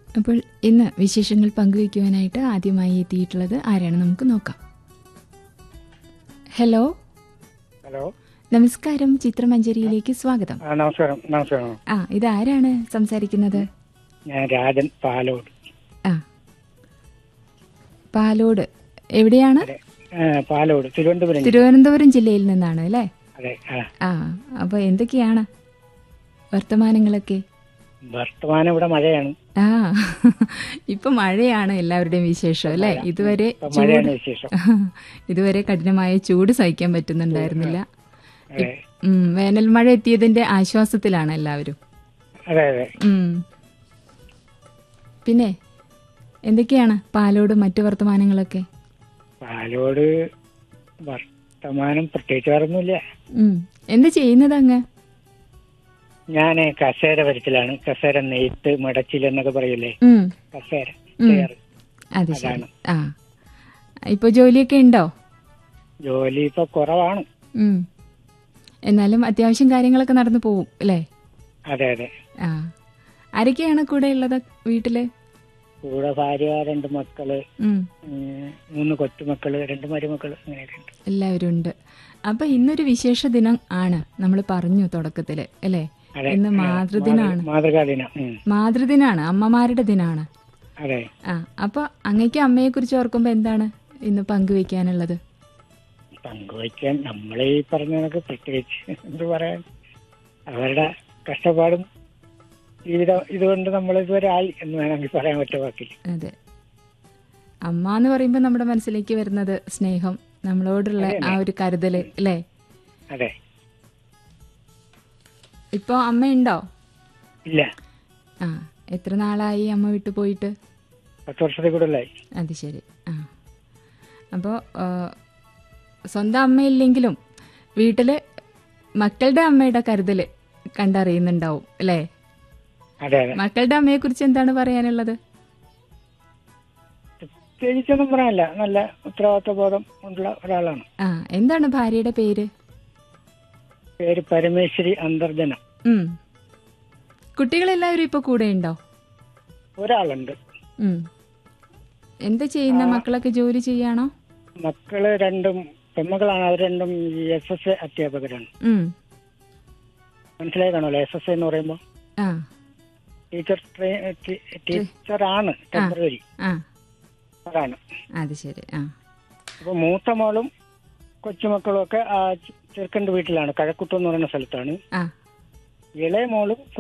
അപ്പോൾ ഇന്ന് വിശേഷങ്ങൾ പങ്കുവയ്ക്കുവാനായിട്ട് ആദ്യമായി എത്തിയിട്ടുള്ളത് ആരാണ് നമുക്ക് നോക്കാം ഹലോ ഹലോ നമസ്കാരം ചിത്രമഞ്ജരിയിലേക്ക് സ്വാഗതം ആ നമസ്കാരം നമസ്കാരം ആ ഇത് ആരാണ് സംസാരിക്കുന്നത് ഞാൻ രാജൻ പാലോട് ആ പാലോട് എവിടെയാണ് അതെ ആ, പാലോട് തിരുവനന്തപുരം തിരുവനന്തപുരം ജില്ലയിൽ നിന്നാണ് അല്ലേ അതെ ആ ആ അപ്പൊ എന്തൊക്കെയാണ് വർത്തമാനങ്ങളൊക്കെ വർത്തമാനം ഇവിടെ മഴയാണ് ആ ഇപ്പൊ മഴയാണ് എല്ലാവരുടെയും വിശേഷം അല്ലേ ഇതുവരെ ഇപ്പൊ ചൂട് മഴയാണ് വിശേഷം ഇതുവരെ കഠിനമായ ചൂട് സഹിക്കാൻ പറ്റുന്നുണ്ടായിരുന്നില്ല അതെ ഉം, വേനൽ മഴ എത്തിയതിന്റെ ആശ്വാസത്തിലാണ് എല്ലാവരും അതെ അതെ ഉം. പിന്നെ എന്തൊക്കെയാണ് പാലോട് മറ്റു വർത്തമാനങ്ങളൊക്കെ പാലോട് വർത്തമാനം പ്രത്യേകിച്ച് വേറൊന്നുമില്ല ഉം. എന്ത് ചെയ്യുന്നത് അങ്ങ് ഞാൻ കസേര വരച്ചിലാണ് കസേര നെയ്ത്ത് മടച്ചിൽ എന്നൊക്കെ പറയില്ലേ ഉം. കസേര ഉം. ചെയർ അത് ശരി അതാണ്. ആ ഇപ്പൊ ജോലിയൊക്കെ ഉണ്ടോ ജോലി ഇപ്പൊ കുറവാണ് ഉം. എന്നാലും അത്യാവശ്യം കാര്യങ്ങളൊക്കെ നടന്നു പോവും അല്ലേ അതെ അതെ ആ ആരൊക്കെയാണ് കൂടെ ഉള്ളത് വീട്ടില് കൂടെ ഭാര്യ രണ്ട് മക്കള് ഉം. ഉം, മൂന്ന് കൊച്ചുമക്കള് രണ്ട് മരുമക്കള് അങ്ങനെയൊക്കെ ഉണ്ട് എല്ലാവരും ഉണ്ട് അപ്പൊ ഇന്നൊരു വിശേഷ ദിനം ആണ് നമ്മൾ പറഞ്ഞു തുടക്കത്തില് അല്ലേ അതെ ഇന്ന് മാതൃദിനാണ് മാതൃകാ ദിനം ഉം. മാതൃദിനാണ് അമ്മമാരുടെ ദിനാണ് അതെ ആ അപ്പൊ അങ്ങയ്ക്ക് അമ്മയെ കുറിച്ച് ഓർക്കുമ്പോ എന്താണ് ഇന്ന് പങ്കുവെക്കാനുള്ളത് പങ്കുവയ്ക്കാൻ നമ്മളെ ഈ പറഞ്ഞ കണക്ക് പ്രത്യേകിച്ച് എന്ത് പറയാൻ അവരുടെ കഷ്ടപ്പാടും ജീവിതം ഇതുകൊണ്ട് നമ്മൾ ഇതുവരെ ആയി എന്ന് വേണമെങ്കിൽ പറയാൻ പറ്റ വാക്കില്ല അതെ അമ്മ എന്ന് പറയുമ്പോൾ നമ്മുടെ മനസ്സിലേക്ക് വരുന്നത് സ്നേഹം നമ്മളോടുള്ള ആ ഒരു കരുതല് അല്ലേ അതെ ഇപ്പൊ അമ്മയുണ്ടോ ഇല്ല ആ എത്ര നാളായി അമ്മ വിട്ടു പോയിട്ട് പത്ത് വർഷത്തിൽ കൂടുതലായി അത് ശരി ആ അപ്പോൾ സ്വന്തം അമ്മയില്ലെങ്കിലും വീട്ടില് മക്കളുടെ അമ്മയുടെ കരുതല് കണ്ടറിയുന്നുണ്ടാവും അല്ലേ അതെ അതെ മക്കളുടെ അമ്മയെ കുറിച്ച് എന്താണ് പറയാനുള്ളത് പ്രത്യേകിച്ചൊന്നും പറയാനില്ല നല്ല ഉത്തരവാദിത്വ ബോധം ഉള്ള ഒരാളാണ് ആ എന്താണ് ഭാര്യയുടെ പേര് പേര് പരമേശ്വരി അന്തർജനം ഉം കുട്ടികളെല്ലാവരും ഇപ്പൊ കൂടെ ഉണ്ടോ ഒരാളുണ്ട് ഉം എന്താ ചെയ്യുന്ന മക്കളൊക്കെ ജോലി ചെയ്യാണോ മക്കള് രണ്ടും പെൺമക്കളാണ് അവർ രണ്ടും എസ് എസ് അധ്യാപകരാണ് ഉം മനസ്സിലായി കാണുമല്ലോ എസ് എസ് എന്ന് പറയുമ്പോൾ ആ ടീച്ചർ ടീച്ചറാണ് ടെമ്പററി ആ അതാണ് അത് ശരി ആ അപ്പൊ മൂത്ത മോളും കൊച്ചുമക്കളും ഒക്കെ ആ ചെറുക്കന്റെ വീട്ടിലാണ് കഴക്കുട്ടം എന്ന് പറയുന്ന സ്ഥലത്താണ് ആ ഇളയ മോളും